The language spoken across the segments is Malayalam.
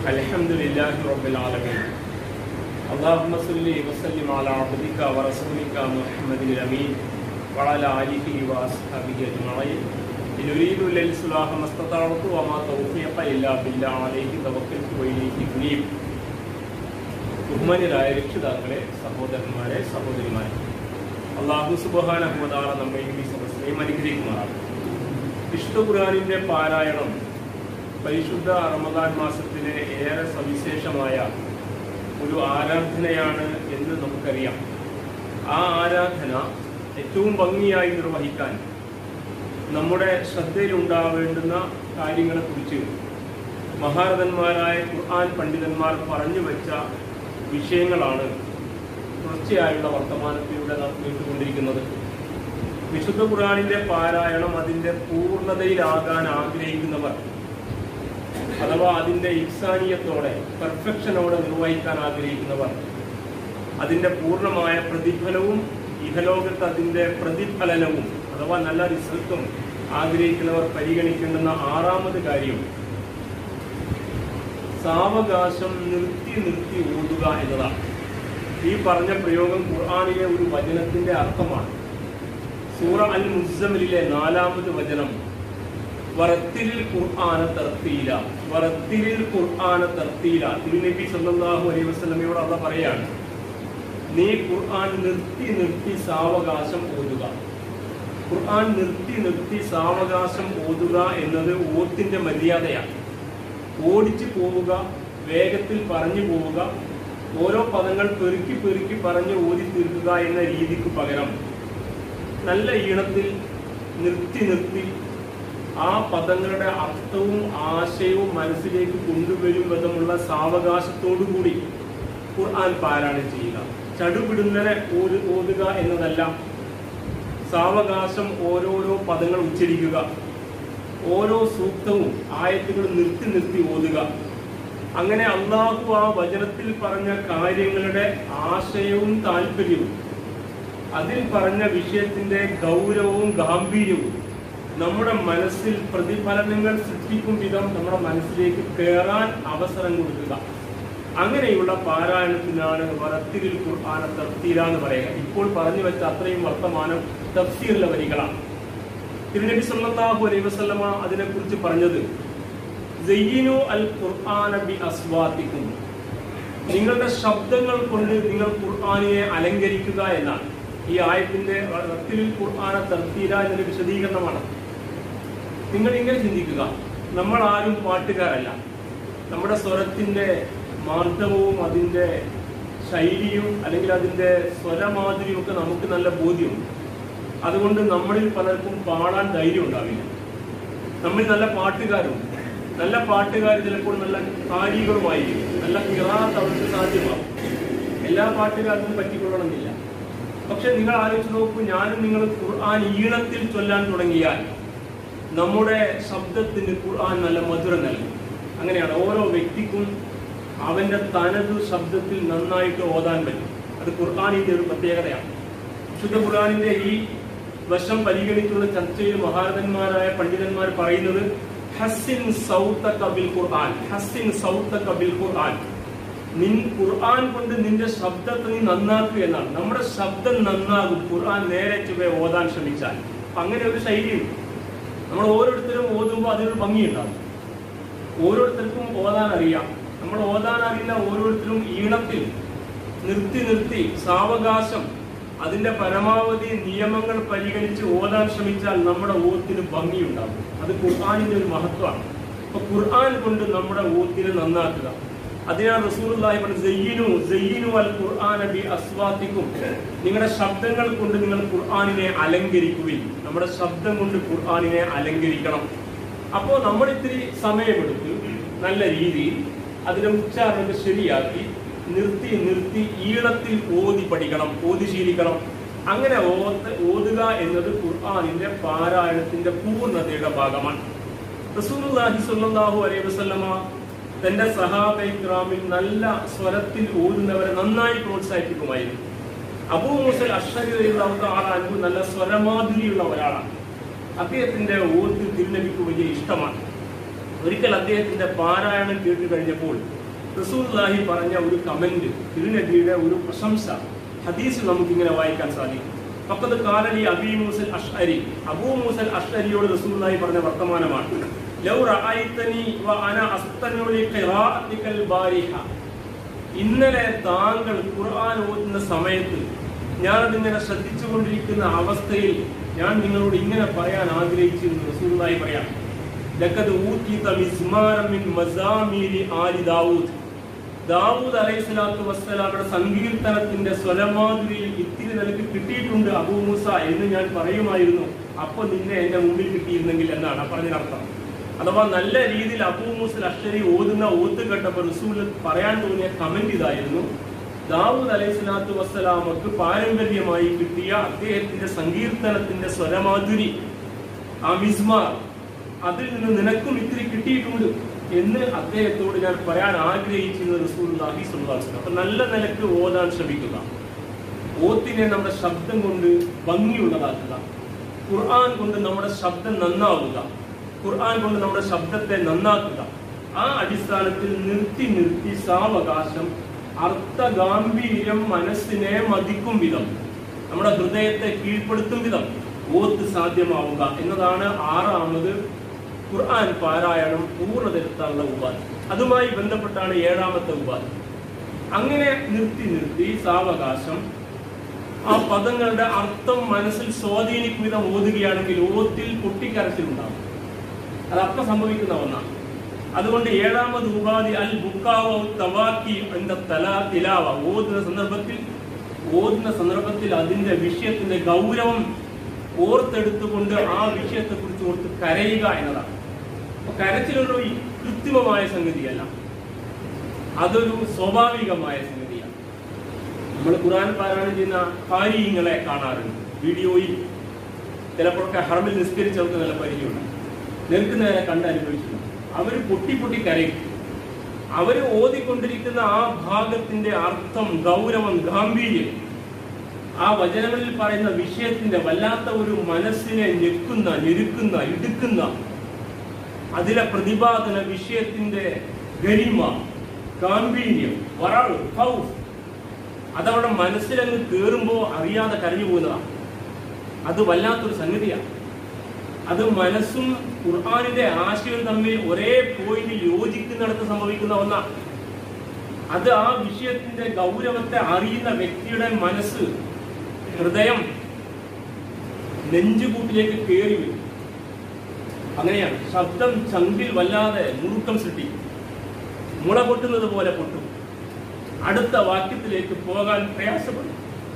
الحمد لله رب العالمين اللهم صل وسلم على عبدك ورسولك محمد الامين وعلى اله واصحابه اجمعين ان اريد الا الاصلاح ما استطعت وما توفيقي الا بالله عليه توكلت واليه انيب ബഹുമാന്യരായ രക്ഷിതാക്കളെ സഹോദരന്മാരെ സഹോദരിമാരെ അള്ളാഹു സുബാനഹുമതാറ നമ്മയും ഈ സദസ്സിനെയും അനുഗ്രഹിക്കുമാറാണ് വിശുദ്ധ ഖുർആാനിന്റെ പാരായണം പരിശുദ്ധ റമദാൻ മാസത്തിലെ ഏറെ സവിശേഷമായ ഒരു ആരാധനയാണ് എന്ന് നമുക്കറിയാം ആ ആരാധന ഏറ്റവും ഭംഗിയായി നിർവഹിക്കാൻ നമ്മുടെ ശ്രദ്ധയിലുണ്ടാവേണ്ടുന്ന കാര്യങ്ങളെക്കുറിച്ച് മഹാരഥന്മാരായ ഖുർആൻ പണ്ഡിതന്മാർ പറഞ്ഞു വെച്ച വിഷയങ്ങളാണ് തുടർച്ചയായുള്ള വർത്തമാനത്തിലൂടെ നാം കേട്ടുകൊണ്ടിരിക്കുന്നത് വിശുദ്ധ ഖുർആാനിന്റെ പാരായണം അതിന്റെ പൂർണ്ണതയിലാകാൻ ആഗ്രഹിക്കുന്നവർ അഥവാ അതിന്റെ ഇക്സാനീയത്തോടെ പെർഫെക്ഷനോടെ നിർവഹിക്കാൻ ആഗ്രഹിക്കുന്നവർ അതിന്റെ പൂർണ്ണമായ പ്രതിഫലവും ഇഹലോകത്ത് അതിന്റെ പ്രതിഫലനവും അഥവാ നല്ല റിസൾട്ടും ആഗ്രഹിക്കുന്നവർ പരിഗണിക്കേണ്ടുന്ന ആറാമത് കാര്യം സാവകാശം നിർത്തി നിർത്തി ഓതുക എന്നതാണ് ഈ പറഞ്ഞ പ്രയോഗം ഖുർആാനിലെ ഒരു വചനത്തിന്റെ അർത്ഥമാണ് സൂറ അൽ മുസമിലെ നാലാമത് വചനം വറത്തിലിൽ ഖുർആന തർത്തീല വറത്തിലിൽ ഖുർആന തർത്തീല തിരുനബി സല്ലല്ലാഹു അലൈഹി വസല്ലമയോട് അള്ള പറയാണ് നീ ഖുർആൻ നിർത്തി നിർത്തി സാവകാശം ഓതുക ഖുർആൻ നിർത്തി നിർത്തി സാവകാശം ഓതുക എന്നത് ഓത്തിന്റെ മര്യാദയാണ് ഓടിച്ചു പോവുക വേഗത്തിൽ പറഞ്ഞു പോവുക ഓരോ പദങ്ങൾ പെറുക്കി പെറുക്കി പറഞ്ഞ് ഓതി തീർക്കുക എന്ന രീതിക്ക് പകരം നല്ല ഈണത്തിൽ നിർത്തി നിർത്തി ആ പദങ്ങളുടെ അർത്ഥവും ആശയവും മനസ്സിലേക്ക് കൊണ്ടുവരും വിധമുള്ള സാവകാശത്തോടുകൂടി ഖുർആൻ പാരായണം ചെയ്യുക ചടുപിടുന്നനെ ഓത് ഓതുക എന്നതല്ല സാവകാശം ഓരോരോ പദങ്ങൾ ഉച്ചരിക്കുക ഓരോ സൂക്തവും ആയത്തുകൾ നിർത്തി നിർത്തി ഓതുക അങ്ങനെ അള്ളാഹു ആ വചനത്തിൽ പറഞ്ഞ കാര്യങ്ങളുടെ ആശയവും താല്പര്യവും അതിൽ പറഞ്ഞ വിഷയത്തിന്റെ ഗൗരവവും ഗാംഭീര്യവും നമ്മുടെ മനസ്സിൽ പ്രതിഫലനങ്ങൾ സൃഷ്ടിക്കും വിധം നമ്മുടെ മനസ്സിലേക്ക് കയറാൻ അവസരം കൊടുക്കുക അങ്ങനെയുള്ള പാരായണത്തിനാണ് വറത്തിരിൽ ഖുർആന തഫ്സീല എന്ന് പറയുക ഇപ്പോൾ പറഞ്ഞു വെച്ച അത്രയും വർത്തമാനം തഫ്സീറിലെ വരികളാണ് തിരുനബി സല്ലല്ലാഹു അലൈഹി വസല്ലമ അതിനെക്കുറിച്ച് പറഞ്ഞത് സയ്യിനു അൽ ഖുർആന ബി അസ്വാത്തിക്കും നിങ്ങളുടെ ശബ്ദങ്ങൾ കൊണ്ട് നിങ്ങൾ ഖുർആനിനെ അലങ്കരിക്കുക എന്നാണ് ഈ ആയത്തിന്റെ റത്തിൽ ഖുർആന തർത്തീല എന്നൊരു വിശദീകരണമാണ് നിങ്ങൾ ഇങ്ങനെ ചിന്തിക്കുക നമ്മൾ ആരും പാട്ടുകാരല്ല നമ്മുടെ സ്വരത്തിന്റെ മാർദ്ദവവും അതിന്റെ ശൈലിയും അല്ലെങ്കിൽ അതിന്റെ സ്വരമാധുര്യവും ഒക്കെ നമുക്ക് നല്ല ബോധ്യമുണ്ട് അതുകൊണ്ട് നമ്മളിൽ പലർക്കും പാടാൻ ധൈര്യം ഉണ്ടാവില്ല നമ്മിൽ നല്ല പാട്ടുകാരുണ്ട് നല്ല പാട്ടുകാർ ചിലപ്പോൾ നല്ല കാരികളുമായിരിക്കും നല്ല കിറാത്ത് അവർക്ക് സാധ്യമാകും എല്ലാ പാട്ടുകാർക്കും പറ്റിക്കൊള്ളണമെന്നില്ല പക്ഷെ നിങ്ങൾ ആലോചിച്ച് നോക്കൂ ഞാനും നിങ്ങൾ ഖുർആൻ ഈണത്തിൽ ചൊല്ലാൻ തുടങ്ങിയാൽ നമ്മുടെ ശബ്ദത്തിന് ഖുർആൻ നല്ല മധുരം നൽകും അങ്ങനെയാണ് ഓരോ വ്യക്തിക്കും അവന്റെ തനത് ശബ്ദത്തിൽ നന്നായിട്ട് ഓതാൻ പറ്റും അത് ഖുർആാനിന്റെ ഒരു പ്രത്യേകതയാണ് വിശുദ്ധ ഖുർആാനിന്റെ ഈ വശം പരിഗണിച്ചുള്ള ചർച്ചയിൽ മഹാരഥന്മാരായ പണ്ഡിതന്മാർ പറയുന്നത് ഹസിൻ സൗത്ത കബിൽ ഖുർആൻ ഹസിൻ സൗത്ത കബിൽ ഖുർആൻ നിൻ ഖുർആൻ കൊണ്ട് നിന്റെ ശബ്ദത്തെ നീ നന്നാക്കുക എന്നാണ് നമ്മുടെ ശബ്ദം നന്നാകും ഖുർആൻ നേരെ ചുവ ഓതാൻ ശ്രമിച്ചാൽ അപ്പൊ അങ്ങനെ ഒരു ശൈലിയുണ്ട് നമ്മൾ ഓരോരുത്തരും ഓതുമ്പോൾ അതിനൊരു ഭംഗിയുണ്ടാവും ഓരോരുത്തർക്കും ഓതാൻ അറിയാം നമ്മൾ ഓതാൻ അറിയുന്ന ഓരോരുത്തരും ഈണത്തിൽ നിർത്തി നിർത്തി സാവകാശം അതിന്റെ പരമാവധി നിയമങ്ങൾ പരിഗണിച്ച് ഓതാൻ ശ്രമിച്ചാൽ നമ്മുടെ ഓത്തിന് ഭംഗിയുണ്ടാകും അത് ഖുർആാനിന്റെ ഒരു മഹത്വമാണ് അപ്പൊ ഖുർആൻ കൊണ്ട് നമ്മുടെ ഓത്തിനെ നന്നാക്കുക അതിനാൽ റസൂലുള്ളാഹി പറഞ്ഞു സയ്യിനു സയ്യിനു അൽ ഖുർആന ബി അസ്വാത്തിക്കും നിങ്ങളുടെ ശബ്ദങ്ങൾ കൊണ്ട് നിങ്ങൾ ഖുർആനിനെ അലങ്കരിക്കുകയും നമ്മുടെ ശബ്ദം കൊണ്ട് ഖുർആനിനെ അലങ്കരിക്കണം അപ്പോൾ നമ്മൾ ഇത്തിരി സമയമെടുത്ത് നല്ല രീതിയിൽ അതിന്റെ ഉച്ചാരണത്തെ ശരിയാക്കി നിർത്തി നിർത്തി ഈളത്തിൽ ഓതി പഠിക്കണം ഓതി ശീലിക്കണം അങ്ങനെ ഓത്ത് ഓതുക എന്നത് ഖുർആനിന്റെ പാരായണത്തിന്റെ പൂർണ്ണതയുടെ ഭാഗമാണ് റസൂലുള്ളാഹി സ്വല്ലല്ലാഹു അലൈഹി വസല്ലമ തന്റെ സഹാബൈക്രാമിൽ നല്ല സ്വരത്തിൽ ഓതുന്നവരെ നന്നായി പ്രോത്സാഹിപ്പിക്കുമായിരുന്നു അബൂ മുസൽ അഷ്റരി ആളാൻപു നല്ല സ്വരമാധുരിയുള്ള ഒരാളാണ് അദ്ദേഹത്തിന്റെ ഓത്ത് തിരുനബിക്ക് വലിയ ഇഷ്ടമാണ് ഒരിക്കൽ അദ്ദേഹത്തിന്റെ പാരായണം കേട്ട് കഴിഞ്ഞപ്പോൾ റസൂൽഹി പറഞ്ഞ ഒരു കമന്റ് തിരുനബിയുടെ ഒരു പ്രശംസ ഹദീസ് നമുക്കിങ്ങനെ വായിക്കാൻ സാധിക്കും പക്കത്ത് കാലലി അബി മൂസൽ അഷ്അരി അബൂ മൂസൽ അഷ്അരിയോട് റസൂലുള്ളാഹി പറഞ്ഞ വർത്തമാനമാണ് ലൗ റഅയ്തനി വ അന അസ്തമിഉ ലിഖിറാഅതികൽ ബാരിഹ ഇന്നലെ താങ്കൾ ഖുർആൻ ഓതുന്ന സമയത്ത് ഞാൻ അതിങ്ങനെ ശ്രദ്ധിച്ചുകൊണ്ടിരിക്കുന്ന അവസ്ഥയിൽ ഞാൻ നിങ്ങളോട് ഇങ്ങനെ പറയാൻ ആഗ്രഹിച്ചിരുന്നു റസൂലുള്ളാഹി പറയാം ലഖദ് ഊതീത മിസ്മാരം മിൻ മസാമീരി ആലി ദാവൂദ് ദാവൂദ് അലൈഹി സ്വലാത്തു വസ്സലാമയുടെ സങ്കീർത്തനത്തിന്റെ സ്വരമാധുരിയിൽ ഇത്തിരി നിനക്ക് കിട്ടിയിട്ടുണ്ട് അബൂ മൂസ എന്ന് ഞാൻ പറയുമായിരുന്നു അപ്പൊ നിന്നെ എന്റെ മുമ്പിൽ കിട്ടിയിരുന്നെങ്കിൽ എന്നാണ് ആ പറഞ്ഞതിനർത്ഥം അഥവാ നല്ല രീതിയിൽ അബൂ മൂസൽ അക്ഷരി ഓതുന്ന ഓത്ത് കേട്ടപ്പോൾ റസൂൽ പറയാൻ തോന്നിയ കമന്റ് ഇതായിരുന്നു ദാവൂദ് അലൈഹി സ്വലാത്തു വസ്സലാമക്ക് പാരമ്പര്യമായി കിട്ടിയ അദ്ദേഹത്തിന്റെ സങ്കീർത്തനത്തിന്റെ സ്വരമാധുരി ആ മിസ്മാർ അതിൽ നിന്ന് നിനക്കും ഇത്തിരി കിട്ടിയിട്ടുണ്ട് എന്ന് അദ്ദേഹത്തോട് ഞാൻ പറയാൻ ആഗ്രഹിച്ചിരുന്നത് റസൂലുള്ളാഹി സ്വല്ലല്ലാഹു അലൈഹി വസല്ലം. അപ്പൊ നല്ല നിലക്ക് ഓതാൻ ശ്രമിക്കുക ഓത്തിനെ നമ്മുടെ ശബ്ദം കൊണ്ട് ഭംഗിയുള്ളതാക്കുക ഖുർആൻ കൊണ്ട് നമ്മുടെ ശബ്ദം നന്നാവുക ഖുർആൻ കൊണ്ട് നമ്മുടെ ശബ്ദത്തെ നന്നാക്കുക ആ അടിസ്ഥാനത്തിൽ നിർത്തി നിർത്തി സാവകാശം അർത്ഥഗാംഭീര്യം മനസ്സിനെ മതിക്കും വിധം നമ്മുടെ ഹൃദയത്തെ കീഴ്പ്പെടുത്തും വിധം ഓത്ത് സാധ്യമാവുക എന്നതാണ് ആറാമത് ഖുർആൻ പാരായണം പൂർണ്ണതരത്താനുള്ള ഉപാധി അതുമായി ബന്ധപ്പെട്ടാണ് ഏഴാമത്തെ ഉപാധി അങ്ങനെ നിർത്തി നിർത്തി സാവകാശം ആ പദങ്ങളുടെ അർത്ഥം മനസ്സിൽ സ്വാധീനിക്കും വിധം ഓതുകയാണെങ്കിൽ ഓത്തിൽ പൊട്ടിക്കരച്ചിലുണ്ടാകും അത് അപ്പൊ സംഭവിക്കുന്ന ഒന്നാണ് അതുകൊണ്ട് ഏഴാമത് ഉപാധി അൽ ബുക്കാവ തവാക്കി എന്ന തല തിലാവ ഓതുന്ന സന്ദർഭത്തിൽ ഓതുന്ന സന്ദർഭത്തിൽ അതിന്റെ വിഷയത്തിന്റെ ഗൗരവം ഓർത്തെടുത്തുകൊണ്ട് ആ വിഷയത്തെ കുറിച്ച് ഓർത്ത് കരയുക എന്നതാണ് അപ്പൊ കരച്ചിലൊരു കൃത്രിമമായ സംഗതിയല്ല അതൊരു സ്വാഭാവികമായ സംഗതിയാണ് നമ്മൾ ഖുർആൻ പാരായണം ചെയ്യുന്ന കാര്യങ്ങളെ കാണാറുണ്ട് വീഡിയോയിൽ ചിലപ്പോഴൊക്കെ ഹറമിൽ നിസ്കരിച്ചവർക്ക് നല്ല പരിചയമുണ്ട് നിനക്ക് നേരെ കണ്ട് അനുഭവിച്ചിട്ടുണ്ട് അവർ പൊട്ടി പൊട്ടി കരയും അവർ ഓതിക്കൊണ്ടിരിക്കുന്ന ആ ഭാഗത്തിന്റെ അർത്ഥം ഗൗരവം ഗാംഭീര്യം ആ വചനങ്ങളിൽ പറയുന്ന വിഷയത്തിന്റെ വല്ലാത്ത ഒരു മനസ്സിനെ ഞെക്കുന്ന ഞെരുക്കുന്ന ഇടുക്കുന്ന അതിലെ പ്രതിപാദന വിഷയത്തിന്റെ ഗരിമ ഗാംഭീര്യം വറവ് ഹൗസ് അതവിടെ മനസ്സിലങ്ങ് കേറുമ്പോ അറിയാതെ കരഞ്ഞു പോകുന്നതാണ് അത് വല്ലാത്തൊരു സംഗതിയാണ് അത് മനസ്സും ഖുർആാനിന്റെ ആശയവും തമ്മിൽ ഒരേ പോയിന്റിൽ യോജിക്കുന്നിടത്ത് സംഭവിക്കുന്ന ഒന്നാണ് അത് ആ വിഷയത്തിന്റെ ഗൗരവത്തെ അറിയുന്ന വ്യക്തിയുടെ മനസ്സ് ഹൃദയം നെഞ്ചുകൂട്ടിലേക്ക് കയറി വരും അങ്ങനെയാണ് ശബ്ദം ചങ്കിൽ വല്ലാതെ മുറുക്കം സൃഷ്ടിക്കും മുള പൊട്ടുന്നത് പോലെ പൊട്ടും അടുത്ത വാക്യത്തിലേക്ക് പോകാൻ പ്രയാസപ്പെടും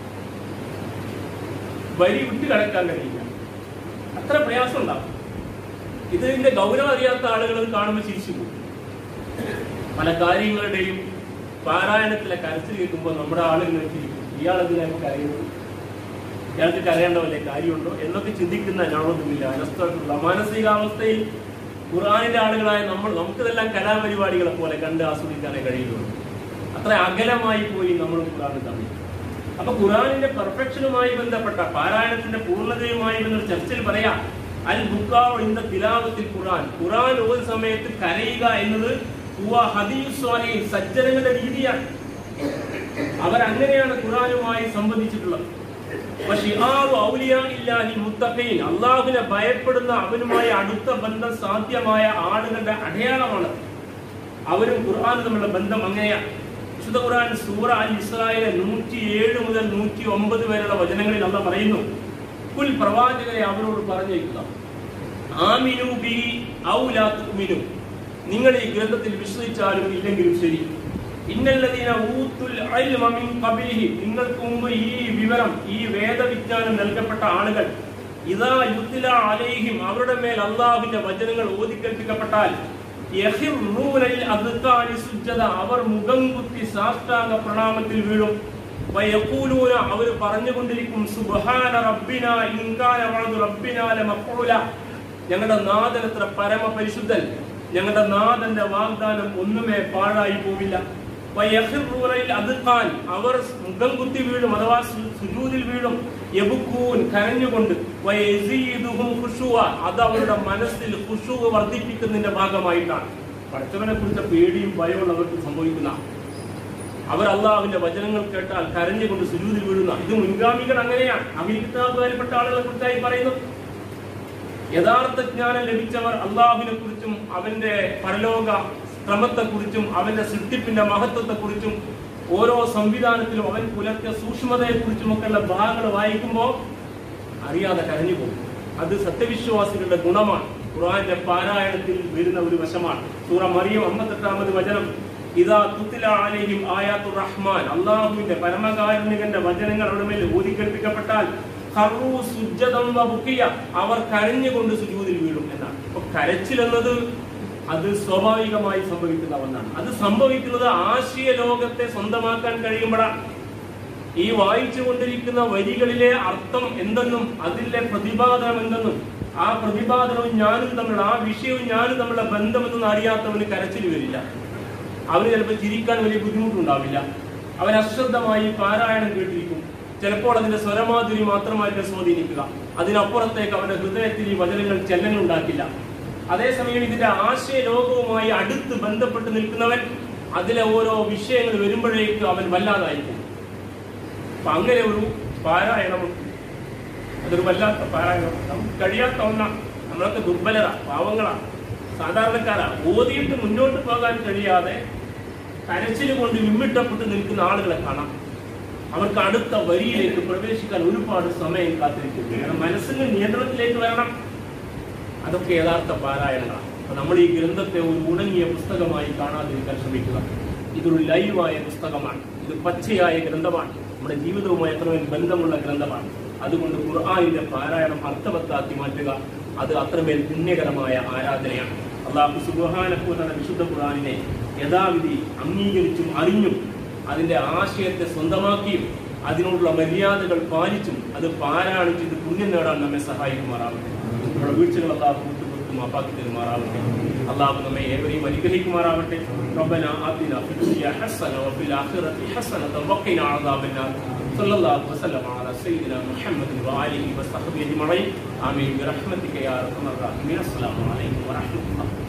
വരി വിട്ട് കിടക്കാൻ കഴിയില്ല അത്ര പ്രയാസം ഉണ്ടാവും ഇതിന്റെ ഗൗരവം അറിയാത്ത ആളുകൾ ഇത് കാണുമ്പോൾ ചിരിച്ചു പോകും പല കാര്യങ്ങളുടെയും പാരായണത്തിലെ കരച്ചിൽ കേൾക്കുമ്പോൾ നമ്മുടെ ആളുകൾ ചിരിക്കും ഇയാളെന്തിനാ ഇപ്പൊ കരയുന്നത് ഇയാൾക്ക് കരയേണ്ട വല്ല കാര്യമുണ്ടോ എന്നൊക്കെ ചിന്തിക്കുന്ന ഞാനൊന്നുമില്ല അനസ്ഥയുള്ള മാനസികാവസ്ഥയിൽ ഖുർആാനിന്റെ ആളുകളായ നമ്മൾ നമുക്കിതെല്ലാം കലാപരിപാടികളെ പോലെ കണ്ട് ആസ്വദിക്കാനേ കഴിയുള്ളൂ അത്ര അകലമായി പോയി നമ്മൾ ഖുർആൻ തമ്മിൽ അപ്പൊ ഖുർആനിന്റെ പെർഫെക്ഷനുമായി ബന്ധപ്പെട്ട പാരായണത്തിന്റെ പൂർണ്ണതയുമായി ബന്ധപ്പെട്ട ചർച്ചയിൽ പറയാം അൽ ബുക്കാവ് ഇന്ന തിലാവത്തിൽ ഖുർആൻ ഖുർആൻ ഒരു സമയത്ത് കരയുക എന്നത് ഹുവ ഹദീസ് സ്വാലിഹീൻ, സജ്ജനങ്ങളുടെ രീതിയാണ് അവരങ്ങനെയാണ് ഖുർആനുമായി സംബന്ധിച്ചിട്ടുള്ളത് വശിആറു ഔലിയാഇല്ലാഹി മുത്തഖീൻ അള്ളാഹുവിനെ ഭയപ്പെടുന്ന അവനുമായി അടുത്ത ബന്ധം സാധ്യമായ ആളുകളുടെ അടയാളമാണ് അവരും ഖുർആാനും തമ്മിലുള്ള ബന്ധം അങ്ങനെയാണ് വിശുദ്ധ ഖുർആൻ സൂറ അൽ ഇസ്രായേലെ നൂറ്റി ഏഴ് മുതൽ നൂറ്റി ഒമ്പത് വരെയുള്ള വചനങ്ങളിൽ അല്ല പറയുന്നു കുൽ പ്രവാചകരെ അവരോട് പറഞ്ഞേക്കുക ആമിനു ബി ഔ ലാ തുഅ്മിനു നിങ്ങൾ ഈ ഗ്രന്ഥത്തിൽ വിശ്വസിച്ചാലും ഇല്ലെങ്കിലും ശരി ഇന്നല്ലദീന ഊത്തുൽ ഇൽമ മിൻ ഖബലിഹി നിങ്ങൾക്ക് മുമ്പ് ഈ വിവരം ഈ വേദവിജ്ഞാനം നൽകപ്പെട്ട ആളുകൾ ഇതാ യുത്തില അലൈഹിം അവരുടെ മേൽ അള്ളാഹുവിന്റെ വചനങ്ങൾ ഓതിക്കേൽപ്പിക്കപ്പെട്ടാൽ യഖിറൂന ലിൽ അദ്ഖാനി സുജ്ജദ അവർ മുഖം കുത്തി സാഷ്ടാംഗ പ്രണാമത്തിൽ വീഴും വയഖൂലൂന അവർ പറഞ്ഞുകൊണ്ടിരിക്കും സുബ്ഹാന റബ്ബിന ഇൻകാന വഅദു റബ്ബിന ലമഖൂല ഞങ്ങളുടെ നാഥൻ എത്ര പരമ പരിശുദ്ധൻ ഞങ്ങളുടെ നാഥന്റെ വാഗ്ദാനം ഒന്നുമേ പാഴായി പോവില്ല വയഖിറൂനൽ അദ്ഖാൻ അവർ മുഖം കുത്തി വീഴും അഥവാ സു- സുജൂദിൽ വീഴും യബുക്കൂൻ കരഞ്ഞുകൊണ്ട് വയസീദുഹും ഖുശൂഅ അത് അവരുടെ മനസ്സിൽ ഖുശൂ വർദ്ധിപ്പിക്കുന്നതിന്റെ ഭാഗമായിട്ടാണ് പഠിച്ചവനെ കുറിച്ച പേടിയും ഭയവും അവർക്ക് സംഭവിക്കുന്ന അവർ അള്ളാഹുവിന്റെ വചനങ്ങൾ കേട്ടാൽ കരഞ്ഞുകൊണ്ട് സുജൂദിൽ വീഴുന്ന ഇത് മുൻഗാമികൾ അങ്ങനെയാണ് അഭിലിപ്താൽപ്പെട്ട ആളുകളെ കുറിച്ചായി പറയുന്നു യഥാർത്ഥ ജ്ഞാനം ലഭിച്ചവർ അള്ളാഹുവിനെ കുറിച്ചും അവന്റെ പരലോക ക്രമത്തെക്കുറിച്ചും അവന്റെ സൃഷ്ടിപ്പിന്റെ മഹത്വത്തെക്കുറിച്ചും ഓരോ സംവിധാനത്തിലും അവൻ പുലർത്തിയ സൂക്ഷ്മതയെക്കുറിച്ചും ഒക്കെയുള്ള ഭാഗങ്ങൾ വായിക്കുമ്പോൾ അറിയാതെ കരഞ്ഞു പോകും അത് സത്യവിശ്വാസികളുടെ ഗുണമാണ് ഖുർആന്റെ പാരായണത്തിൽ വരുന്ന ഒരു വശമാണ് സൂറ മറിയം അമ്പത്തെട്ടാമത് വചനം ഇതാ തുത്തില അലൈഹിം ആയാത്തു റഹ്മാൻ അള്ളാഹുവിന്റെ പരമകാരുണികന്റെ വചനങ്ങൾ അവരുടെ മേൽ ഊതിക്കേൽപ്പിക്കപ്പെട്ടാൽ ഖറൂ സുജ്ജദം വ ബുക്കിയ അവർ കരഞ്ഞുകൊണ്ട് സുജൂദിൽ വീഴും എന്നാണ് അപ്പൊ കരച്ചിൽ എന്നത് അത് സ്വാഭാവികമായി സംഭവിക്കുന്ന ഒന്നാണ് അത് സംഭവിക്കുന്നത് ആശയ ലോകത്തെ സ്വന്തമാക്കാൻ കഴിയുമ്പോഴാണ് ഈ വായിച്ചു കൊണ്ടിരിക്കുന്ന വരികളിലെ അർത്ഥം എന്തെന്നും അതിലെ പ്രതിപാദനം എന്തെന്നും ആ പ്രതിപാദനവും ഞാനും തമ്മിലുള്ള ആ വിഷയവും ഞാനും തമ്മിലുള്ള ബന്ധമെന്നൊന്നും അറിയാത്തവന് കരച്ചിൽ വരില്ല അവന് ചിലപ്പോൾ ചിരിക്കാൻ വലിയ ബുദ്ധിമുട്ടുണ്ടാവില്ല അവൻ അശ്രദ്ധമായി പാരായണം കേട്ടിരിക്കും ചിലപ്പോൾ അതിന്റെ സ്വരമാധുരി മാത്രമായിട്ട് സ്വാധീനിക്കുക അതിനപ്പുറത്തേക്ക് അവന്റെ ഹൃദയത്തിൽ ഈ വചനങ്ങൾ ചെല്ലങ്ങൾ ഉണ്ടാക്കില്ല അതേസമയം ഇതിന്റെ ആശയ ലോകവുമായി അടുത്ത് ബന്ധപ്പെട്ട് നിൽക്കുന്നവൻ അതിലെ ഓരോ വിഷയങ്ങൾ വരുമ്പോഴേക്ക് അവൻ വല്ലാതായിരിക്കും അപ്പൊ അങ്ങനെ ഒരു പാരായണമുണ്ട് അതൊരു വല്ലാത്ത പാരായണം നമുക്ക് കഴിയാത്ത ഒന്നാണ് നമ്മളൊക്കെ ദുർബലരാ പാവങ്ങളാണ് സാധാരണക്കാരാ ഓതിയിട്ട് മുന്നോട്ട് പോകാൻ കഴിയാതെ കരച്ചിൽ കൊണ്ട് വിമ്മിട്ടപ്പെട്ട് നിൽക്കുന്ന ആളുകളെ കാണാം അവർക്ക് അടുത്ത വരിയിലേക്ക് പ്രവേശിക്കാൻ ഒരുപാട് സമയം കാത്തിരിക്കുന്നു കാരണം മനസ്സിന്റെ നിയന്ത്രണത്തിലേക്ക് വരണം അതൊക്കെ യഥാർത്ഥ പാരായണങ്ങളാണ് അപ്പൊ നമ്മൾ ഈ ഗ്രന്ഥത്തെ ഒരു ഉണങ്ങിയ പുസ്തകമായി കാണാതിരിക്കാൻ ശ്രമിക്കുക ഇതൊരു ലൈവായ പുസ്തകമാണ് ഇത് പച്ചയായ ഗ്രന്ഥമാണ് നമ്മുടെ ജീവിതവുമായി അത്രമേൽ ബന്ധമുള്ള ഗ്രന്ഥമാണ് അതുകൊണ്ട് ഖുർആാനിന്റെ പാരായണം അർത്ഥവത്താക്കി മാറ്റുക അത് അത്രമേൽ പുണ്യകരമായ ആരാധനയാണ് അള്ളാഹു സുബാനപ്പൂരാണ് വിശുദ്ധ ഖുർആാനിനെ യഥാവിധി അംഗീകരിച്ചും അറിഞ്ഞും അതിന്റെ ആശയത്തെ സ്വന്തമാക്കിയും അതിനോടുള്ള മര്യാദകൾ പാലിച്ചും അത് പാരായണം ചെയ്ത് പുണ്യം നേടാൻ നമ്മെ സഹായിക്കുമാറാവട്ടെ നമ്മുടെ വീഴ്ചകൾ അള്ളാഹു കൂട്ടുകൊടുത്ത് മാപ്പാക്കി തരുമാറാവട്ടെ അള്ളാഹു നമ്മെ ഏവരെയും അനുഗ്രഹിക്കുമാറാവട്ടെ ربنا آتنا في الدنيا حسنة وفي الآخرة حسنة وقنا عذاب النار صلى الله وسلم على سيدنا محمد وآله وصحبه أجمعين آمين برحمتك يا أرحم الراحمين السلام عليكم ورحمة الله